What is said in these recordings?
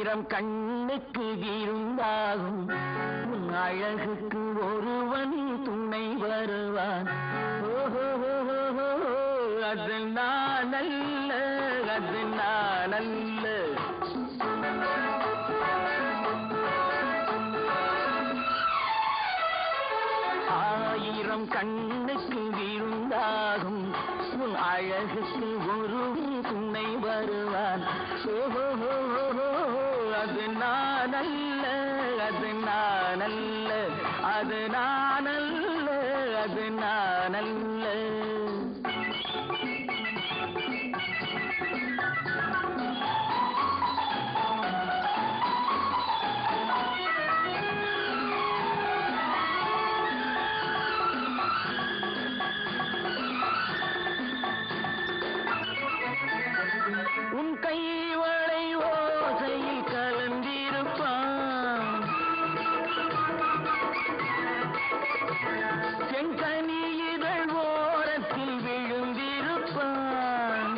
ஆயிரம் கண்ணுக்கு விருந்தாகும் உன் அழகுக்கு ஒருவன் துணை வருவான் ஓஹோ அது நான் அல்ல அது நான் அல்ல ஆயிரம் கண்ணுக்கு விருந்தாகும் உன் அழகுக்கு ஒரு துணை வருவான் ஓஹோ அது நான் அல்ல அது நான் அல்ல அது நான் அல்ல அது நான் அல்ல உன் கைவளை ஓசையில் கலந்திருப்பான் செங்கனி இதழ் ஓரத்தில் விழுந்திருப்பான்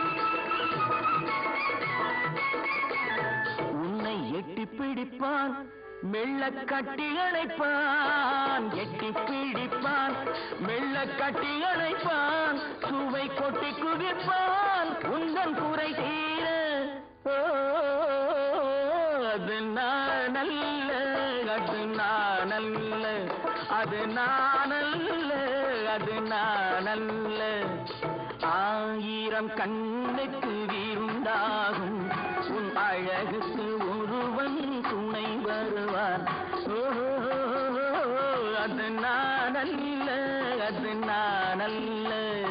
உன்னை எட்டி பிடிப்பான் மெல்ல கட்டி அணைப்பான் எட்டி பிடிப்பான் மெல்ல கட்டி அணைப்பான் சுவை கொட்டி குவிப்பான் உந்தன் குறை தீர ஓ, அது நான் அல்ல அது நான் அல்ல அது நான் அல்ல அது நான் அல்ல ஆயிரம் கண்ணுக்கு விருந்தாகும் உன் அழகுக்கு ஒருவன் துணை வருவான் ஓ, அது நான் அல்ல அது நான் அல்ல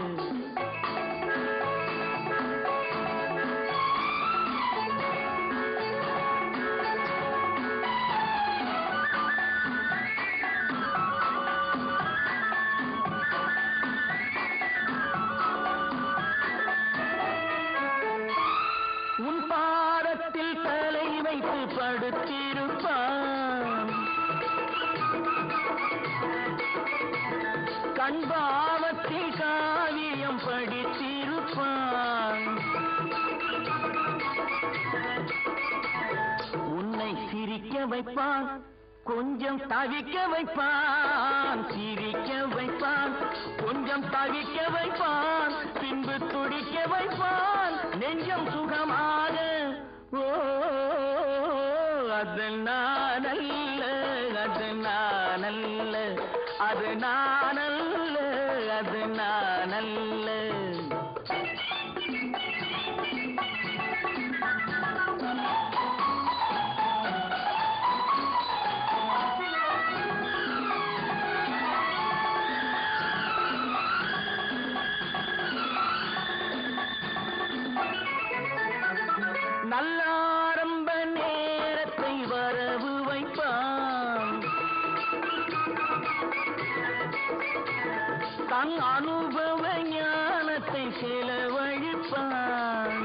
உன் பாதத்தில் தலை வைத்து படுத்திருப்பான் கண்பாவத்தில் காவியம் படித்திருப்பான் உன்னை சிரிக்க வைப்பான் கொஞ்சம் தவிக்க வைப்பான் சிரிக்க வைப்பான் கொஞ்சம் தவிக்க வைப்பான் பின்பு துடிக்க வைப்பான் நெஞ்சம் சுகமாக ஓ அது நான் அல்ல அது நான் அல்ல அது நான் அல்ல அது நான் அல்ல நல்ல ஆரம்ப நேரத்தை வரவு வைப்பான் தன் அனுபவ ஞானத்தை செலவழிப்பான்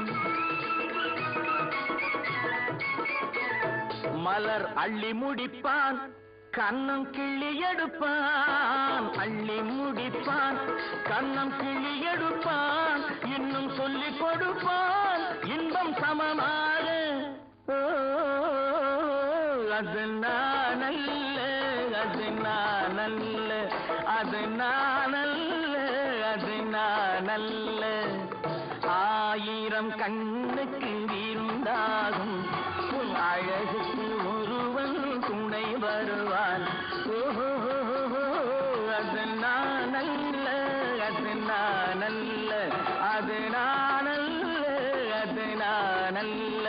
மலர் அள்ளி முடிப்பான் கண்ணம் கிள்ளி எடுப்பான் அள்ளி முடிப்பான் கண்ணம் கிள்ளி எடுப்பான் இன்னும் சொல்லிக் கொடுப்பான் இன்பம் சமமாக ஓ, அது நான் அல்ல அது நான் அல்ல அது நான் அல்ல அது நான் அல்ல ஆயிரம் கண்ணுக்கு விருந்தாகும் உன் அழகுக்கு ஒருவன் துணை வருவான் ஓஹோ அது நான் அல்ல அது நான் அல்ல அது நான் அல்ல அது நான் அல்ல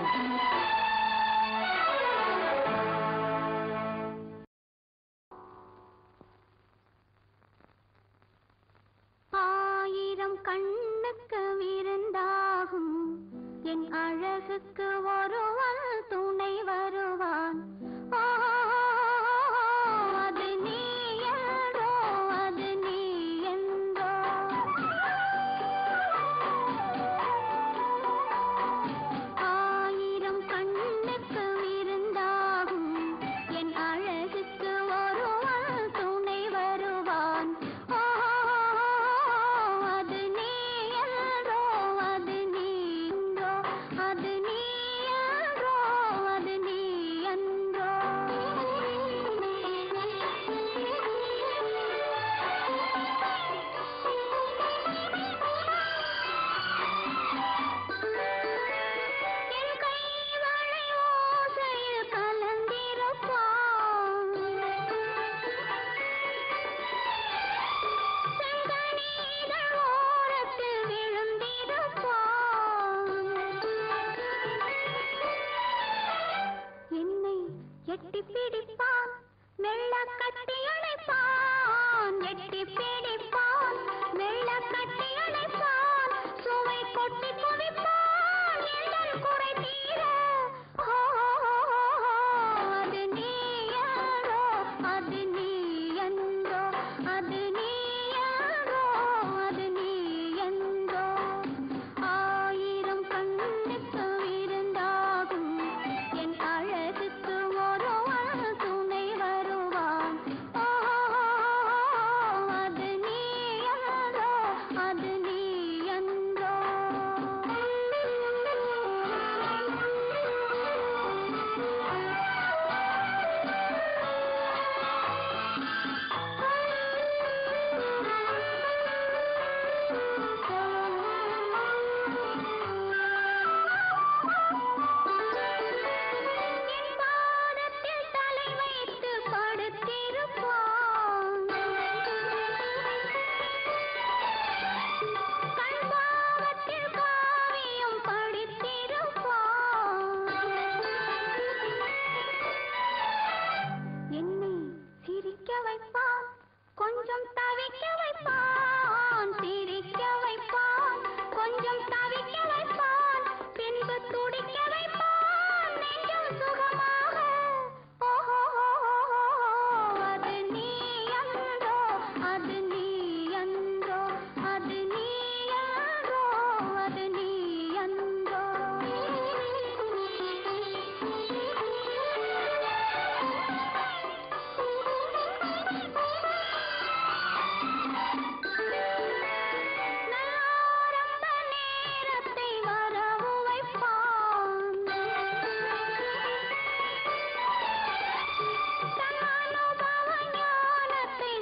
ஆயிரம் கண்ணுக்கு விருந்தாகும் என் அழகுக்கு ஒருவன் துணை வருவான் ஆ, அது நீ என்றோ அது நீ என்றோ எட்டி பிடிப்பான் மெல்ல கட்டி அணைப்பான் எட்டி பிடிப்பான் மெல்ல கட்டி அணைப்பான் சுவை கொட்டி குவிப்பான் எங்கள் குறை தீர ஓ, அது நீ யாரோ அது நீ என்றோ அது நீ யாரோ அது நீ என்றோ ஆயிரம் கண்ணுக்கு விருந்தாகும் என் அழகுக்கு ஒருவன் துணை வருவான் ஓ, அது நீ யாரோ அது நீ என்றோ என் பாதத்தில் தலை வைத்து படுத்திருப்பான் கண் பாவத்தில் காவியம் படித்திருப்பான் என்னை சிரிக்க வைப்பான் கொஞ்சம் தவிக்க வைப்பான் சிரிக்க வைப்பான் கொஞ்சம் தவிக்க வைப்பான் பின்பு துடிக்க வைப்பான் நெஞ்சம் சுகமாக ஓஹோ அது நீ அன்றோ அது நீ அன்றோ அது நீ யாரோ அது நீ அன்றோ நாரம்ப நேரத்தை வரவு வைப்பான் தன் அனுபவ ஞானத்தை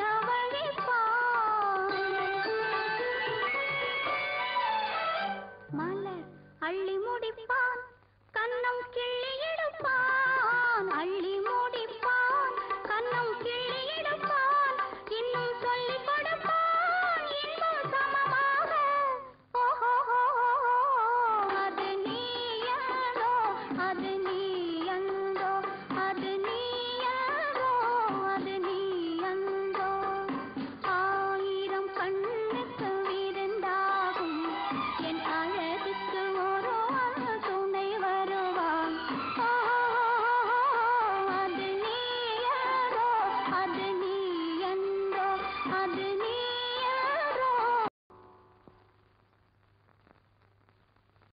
செலவழிப்பான் மலர் அள்ளி முடிப்பான் கன்னம் கிள்ளி எடுப்பான் அள்ளி முடிப்பான் கன்னம் கிள்ளி எடுப்பான் இன்னும் சொல்லிக் கொடுப்பான் இன்னும் சமமாக ஓஹோ அது நீ யாரோ அது நீ அன்றோ அது நீ யாரோ அது நீ அன்றோ ஆயிரம் கண்ணுக்கு விருந்தாகும் என் அழகுக்கு ஒரு துணை வருவான் ஓ, அது நீ யாரோ அது நீ என்றோ அது